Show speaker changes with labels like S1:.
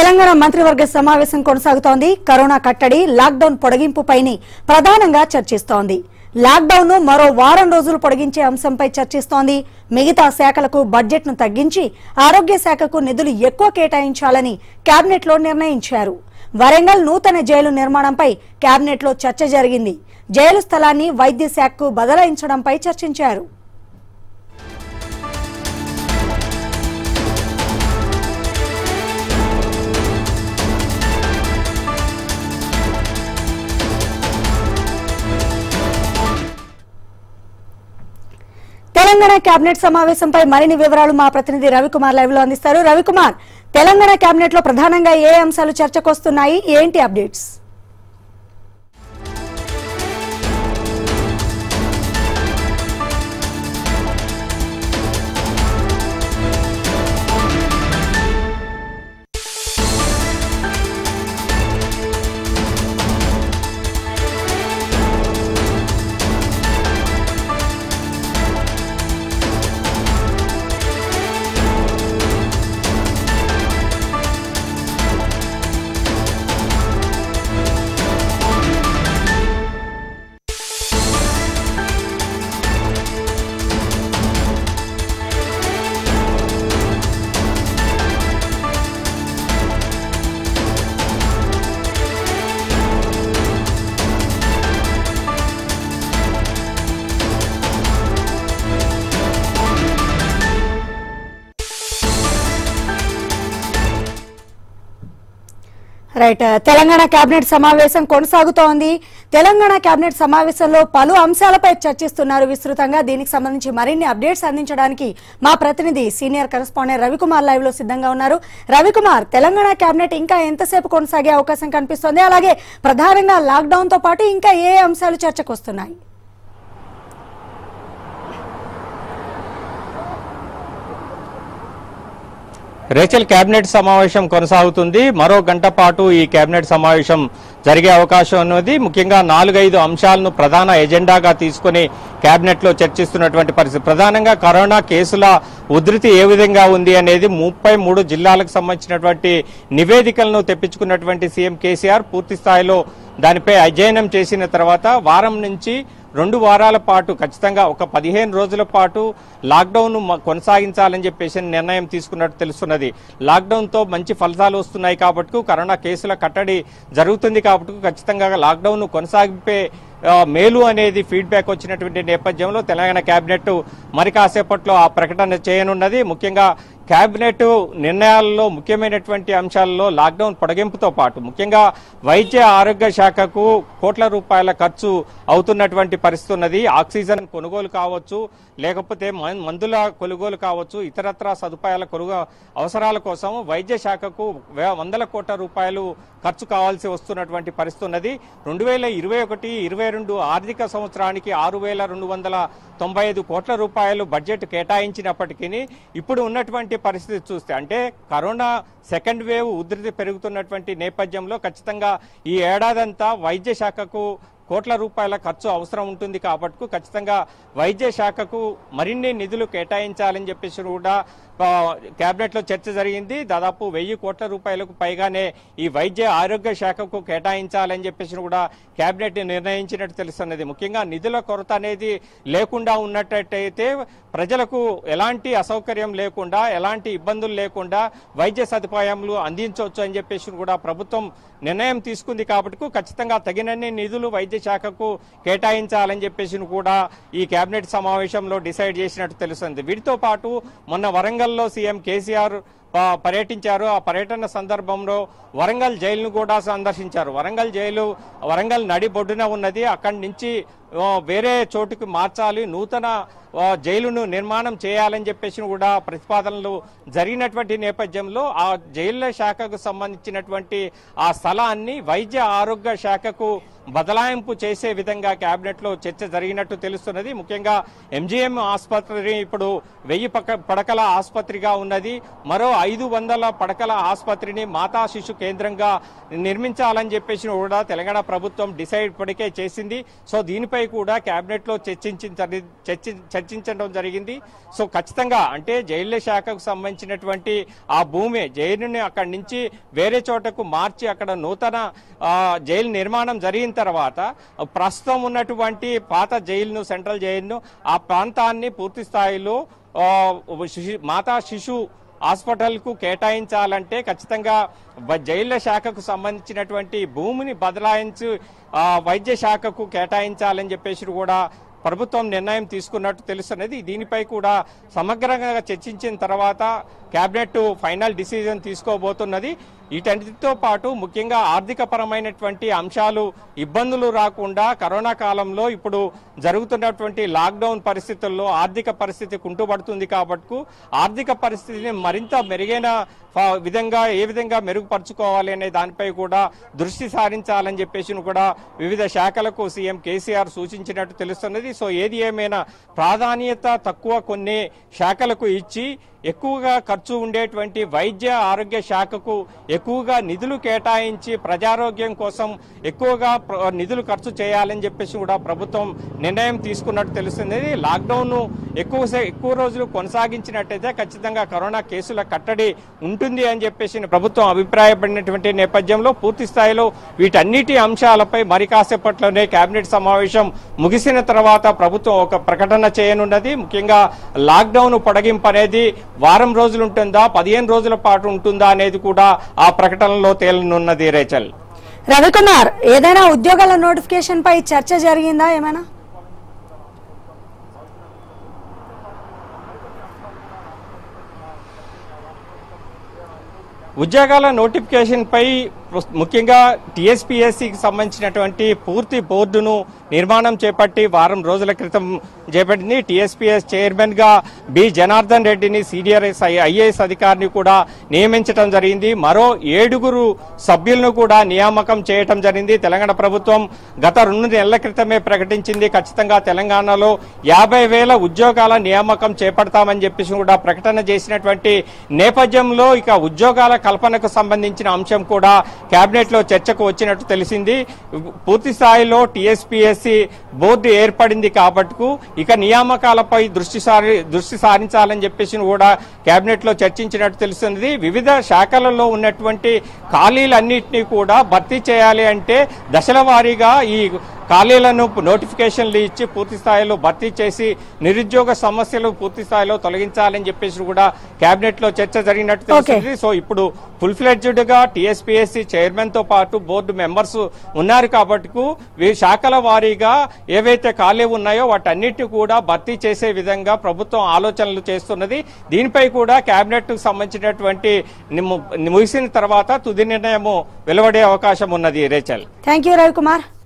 S1: తెలంగాణ మంత్రివర్గ సమావేశం కొనసాగుతోంది కరోనా కట్టడి లాక్డౌన్ పొడిగింపుపైనే ప్రధానంగా చర్చిస్తోంది లాక్డౌన్ ను మరో వారం రోజులు పొడిగించే అంశంపై చర్చిస్తోంది మిగతా శాఖలకు బడ్జెట్ ను తగ్గించి ఆరోగ్య శాఖకు నిధులు ఎక్కువ కేటాయించాలని కేబినెట్ లో నిర్ణయించారు వరంగల్ నూతన జైలు నిర్మాణంపై కేబినెట్ లో చర్చ జరిగింది జైలు స్థలాన్ని వైద్య శాఖకు బదలాయించడంపై చర్చించారు తెలంగాణ కేబినెట్ సమావేశంపై మరిన్ని వివరాలు మా ప్రతినిధి రవికుమార్ లైవ్ లో అందిస్తారు రవికుమార్ తెలంగాణ కేబినెట్ లో ప్రధానంగా ఏ అంశాలు చర్చకొస్తున్నాయి ఏంటి అప్డేట్స్ రైట్ తెలంగాణ కేబినెట్ సమావేశం కొనసాగుతోంది తెలంగాణ కేబినెట్ సమావేశంలో పలు అంశాలపై చర్చిస్తున్నారు విస్తృతంగా దీనికి సంబంధించి మరిన్ని అప్డేట్స్ అందించడానికి మా ప్రతినిధి సీనియర్ కరెస్పాండెంట్ రవికుమార్ లైవ్ లో సిద్ధంగా ఉన్నారు రవికుమార్ తెలంగాణ కేబినెట్ ఇంకా ఎంతసేపు కొనసాగే అవకాశం కనిపిస్తోంది అలాగే ప్రధానంగా లాక్డౌన్ తో పాటు ఇంకా ఏ అంశాలు చర్చకు వస్తున్నాయి
S2: రేచల్ కేబినెట్ సమావేశం కొనసాగుతుంది మరో గంట పాటు ఈ కేబినెట్ సమావేశం జరిగే అవకాశం ఉన్నది ముఖ్యంగా నాలుగైదు అంశాలను ప్రధాన ఎజెండాగా తీసుకుని కేబినెట్ లో చర్చిస్తున్నటువంటి పరిస్థితి ప్రధానంగా కరోనా కేసుల ఉధృతి ఏ విధంగా ఉంది అనేది ముప్పై మూడు జిల్లాలకు సంబంధించినటువంటి నివేదికలను తెప్పించుకున్నటువంటి సీఎం కేసీఆర్ పూర్తి స్థాయిలో దానిపై అధ్యయనం చేసిన తర్వాత వారం నుంచి రెండు వారాల పాటు ఖచ్చితంగా ఒక పదిహేను రోజుల పాటు లాక్డౌన్ మ- కొనసాగించాలని చెప్పేసి నిర్ణయం తీసుకున్నట్టు తెలుస్తున్నది లాక్డౌన్ తో మంచి ఫలితాలు వస్తున్నాయి కాబట్టి కరోనా కేసుల కట్టడి జరుగుతుంది కాబట్టి ఖచ్చితంగా లాక్డౌన్ కొనసాగింపే ఆ, మేలు అనేది ఫీడ్బ్యాక్ వచ్చినటువంటి నేపథ్యంలో తెలంగాణ కేబినెట్ మరి కాసేపట్లో ఆ ప్రకటన చేయనున్నది ముఖ్యంగా కేబినెట్ నిర్ణయాల్లో ముఖ్యమైనటువంటి అంశాల్లో లాక్డౌన్ పొడిగింపుతో పాటు ముఖ్యంగా వైద్య ఆరోగ్య శాఖకు కోట్ల రూపాయల ఖర్చు అవుతున్నటువంటి పరిస్థితి ఉన్నది ఆక్సిజన్ కొనుగోలు కావచ్చు లేకపోతే మన్- మందుల కొనుగోలు కావచ్చు ఇతరత్ర సదుపాయాల కొనుగో అవసరాల కోసం వైద్య శాఖకు వే- వందల కోట్ల రూపాయలు ఖర్చు కావాల్సి వస్తున్నటువంటి పరిస్థితి ఉన్నది రెండు వేల ఇరవై ఒకటి ఇరవై రెండు ఆర్థిక సంవత్సరానికి ఆరు వేల రెండు వందల తొంభై ఐదు కోట్ల రూపాయలు బడ్జెట్ కేటాయించినప్పటికీ ఇప్పుడు ఉన్నటువంటి పరిస్థితి చూస్తే అంటే కరోనా సెకండ్ వేవ్ ఉధృతి పెరుగుతున్నటువంటి నేపథ్యంలో ఖచ్చితంగా ఈ ఏడాదంతా వైద్య శాఖకు కోట్ల రూపాయల ఖర్చు అవసరం ఉంటుంది కాబట్టి ఖచ్చితంగా వైద్య శాఖకు మరిన్ని నిధులు కేటాయించాలని చెప్పేసి కూడా ఆ, కేబినెట్ లో చర్చ జరిగింది దాదాపు వెయ్యి కోట్ల రూపాయలకు పైగానే ఈ వైద్య ఆరోగ్య శాఖకు కేటాయించాలని చెప్పేసి కూడా కేబినెట్ నిర్ణయించినట్టు తెలుస్తున్నది ముఖ్యంగా నిధుల కొరత అనేది లేకుండా ఉన్నట్టయితే ప్రజలకు ఎలాంటి అసౌకర్యం లేకుండా ఎలాంటి ఇబ్బందులు లేకుండా వైద్య సదుపాయాలు అందించవచ్చు అని చెప్పేసి కూడా ప్రభుత్వం నిర్ణయం తీసుకుంది కాబట్టి ఖచ్చితంగా తగినన్ని నిధులు వైద్య శాఖకు కేటాయించాలని చెప్పేసి కూడా ఈ కేబినెట్ సమావేశంలో డిసైడ్ చేసినట్టు తెలుస్తుంది వీటితో పాటు మొన్న వరంగల్లో సీఎం కేసీఆర్ ఆ, పర్యటించారు ఆ పర్యటన సందర్భంలో వరంగల్ జైలును కూడా సందర్శించారు వరంగల్ జైలు వరంగల్ నడిబొడ్డున ఉన్నది అక్కడి నుంచి ఆ, వేరే చోటుకి మార్చాలి నూతన ఆ, జైలును నిర్మాణం చేయాలని చెప్పేసి కూడా ప్రతిపాదనలు జరిగినటువంటి నేపథ్యంలో ఆ జైళ్ల శాఖకు సంబంధించినటువంటి ఆ స్థలాన్ని వైద్య ఆరోగ్య శాఖకు బదలాయింపు చేసే విధంగా కేబినెట్ లో చర్చ జరిగినట్టు తెలుస్తున్నది ముఖ్యంగా ఎంజీఎం ఆసుపత్రి ఇప్పుడు వెయ్యి పక్క పడకల ఆసుపత్రిగా ఉన్నది మరో ఐదు వందల పడకల ఆసుపత్రిని మాతా శిశు కేంద్రంగా నిర్మించాలని చెప్పేసి కూడా తెలంగాణ ప్రభుత్వం డిసైడ్ ఇప్పటికే చేసింది సో దీనిపై కూడా కేబినెట్ లో చర్చించిన జరి- చర్చి చర్చించడం జరిగింది సో ఖచ్చితంగా అంటే జైళ్ల శాఖకు సంబంధించినటువంటి ఆ భూమి జైలుని అక్కడి నుంచి వేరే చోటకు మార్చి అక్కడ నూతన ఆ, జైలు నిర్మాణం జరిగిన తర్వాత ప్రస్తుతం ఉన్నటువంటి పాత జైలును సెంట్రల్ జైలును ఆ ప్రాంతాన్ని పూర్తి స్థాయిలో ఆ, శిశు- మాతా శిశు హాస్పిటల్ కు కేటాయించాలంటే ఖచ్చితంగా వ- జైళ్ల శాఖకు సంబంధించినటువంటి భూమిని బదలాయించి ఆ, వైద్య శాఖకు కేటాయించాలని చెప్పేసి కూడా ప్రభుత్వం నిర్ణయం తీసుకున్నట్టు తెలుస్తున్నది దీనిపై కూడా సమగ్రంగా చర్చించిన తర్వాత కేబినెట్ ఫైనల్ డిసిజన్ తీసుకోబోతున్నది వీటన్నిటితో పాటు ముఖ్యంగా ఆర్థిక పరమైనటువంటి అంశాలు ఇబ్బందులు రాకుండా కరోనా కాలంలో ఇప్పుడు జరుగుతున్నటువంటి లాక్డౌన్ పరిస్థితుల్లో ఆర్థిక పరిస్థితి కుంటుపడుతుంది కాబట్టి ఆర్థిక పరిస్థితిని మరింత మెరుగైన ఫ- విధంగా ఏ విధంగా మెరుగుపరుచుకోవాలి అనే దానిపై కూడా దృష్టి సారించాలని చెప్పేసి కూడా వివిధ శాఖలకు సీఎం కేసీఆర్ సూచించినట్టు తెలుస్తున్నది సో ఏది ఏమైనా ప్రాధాన్యత తక్కువ కొన్ని శాఖలకు ఇచ్చి ఎక్కువగా ఖర్చు ఉండేటువంటి వైద్య ఆరోగ్య శాఖకు ఎక్కువగా నిధులు కేటాయించి ప్రజారోగ్యం కోసం ఎక్కువగా ప్ర- నిధులు ఖర్చు చేయాలని చెప్పేసి కూడా ప్రభుత్వం నిర్ణయం తీసుకున్నట్టు తెలుస్తుంది లాక్డౌన్ ఎక్కువ సే- ఎక్కువ రోజులు కొనసాగించినట్టయితే ఖచ్చితంగా కరోనా కేసుల కట్టడి ఉంటుంది అని చెప్పేసి ప్రభుత్వం అభిప్రాయపడినటువంటి నేపథ్యంలో పూర్తి స్థాయిలో వీటన్నిటి అంశాలపై మరి కాసేపట్లోనే కేబినెట్ సమావేశం ముగిసిన తర్వాత ప్రభుత్వం ఒక ప్రకటన చేయనున్నది ముఖ్యంగా లాక్డౌన్ పొడిగింపు అనేది వారం రోజులు ఉంటుందా పదిహేను రోజుల పాటు ఉంటుందా అనేది కూడా ఆ ప్రకటనలో తేలనున్నది రేచల్
S1: రవికుమార్ ఏదైనా ఉద్యోగాల నోటిఫికేషన్ పై చర్చ జరిగిందా ఏమైనా
S2: ఉద్యోగాల నోటిఫికేషన్ పై ముఖ్యంగా టీఎస్పీఎస్సికి సంబంధించినటువంటి పూర్తి బోర్డును నిర్మాణం చేపట్టి వారం రోజుల క్రితం చేపట్టింది టీఎస్పీఎస్ చైర్మన్ గా బి జనార్దన్ రెడ్డిని సీనియర్ ఐఏఎస్ అధికారిని కూడా నియమించడం జరిగింది మరో ఏడుగురు సభ్యులను కూడా నియామకం చేయటం జరిగింది తెలంగాణ ప్రభుత్వం గత రెండు నెలల క్రితమే ప్రకటించింది ఖచ్చితంగా తెలంగాణలో యాభై వేల ఉద్యోగాల నియామకం చేపడతామని చెప్పేసి కూడా ప్రకటన చేసినటువంటి నేపథ్యంలో ఇక ఉద్యోగాల కల్పనకు సంబంధించిన అంశం కూడా కేబినెట్ లో చర్చకు వచ్చినట్టు తెలిసింది పూర్తి స్థాయిలో టీఎస్పీఎస్సి బోర్డు ఏర్పడింది కాబట్టి ఇక నియామకాలపై దృష్టి సారి దృష్టి సారించాలని చెప్పేసి కూడా కేబినెట్ లో చర్చించినట్టు తెలుస్తుంది వివిధ శాఖలలో ఉన్నటువంటి ఖాళీలన్నింటినీ కూడా భర్తీ చేయాలి అంటే దశల వారీగా ఈ ఖాళీలను నోటిఫికేషన్లు ఇచ్చి పూర్తి స్థాయిలో భర్తీ చేసి నిరుద్యోగ సమస్యలు పూర్తి స్థాయిలో తొలగించాలని చెప్పేసి కూడా కేబినెట్ లో చర్చ జరిగినట్టు తెలుస్తుంది సో ఇప్పుడు ఫుల్ ఫ్లెడ్జ్డ్ గా టీఎస్పీఎస్సీ చైర్మన్ తో పాటు బోర్డు మెంబర్స్ ఉన్నారు కాబట్టి వీ శాఖల వారీగా ఏవైతే ఖాళీ ఉన్నాయో వాటన్నిటి కూడా భర్తీ చేసే విధంగా ప్రభుత్వం ఆలోచనలు చేస్తున్నది దీనిపై కూడా కేబినెట్ కు సంబంధించినటువంటి నిము- ముగిసిన తర్వాత తుది నిర్ణయము వెలువడే అవకాశం ఉన్నది రేచల్
S1: థ్యాంక్ యూ రవికుమార్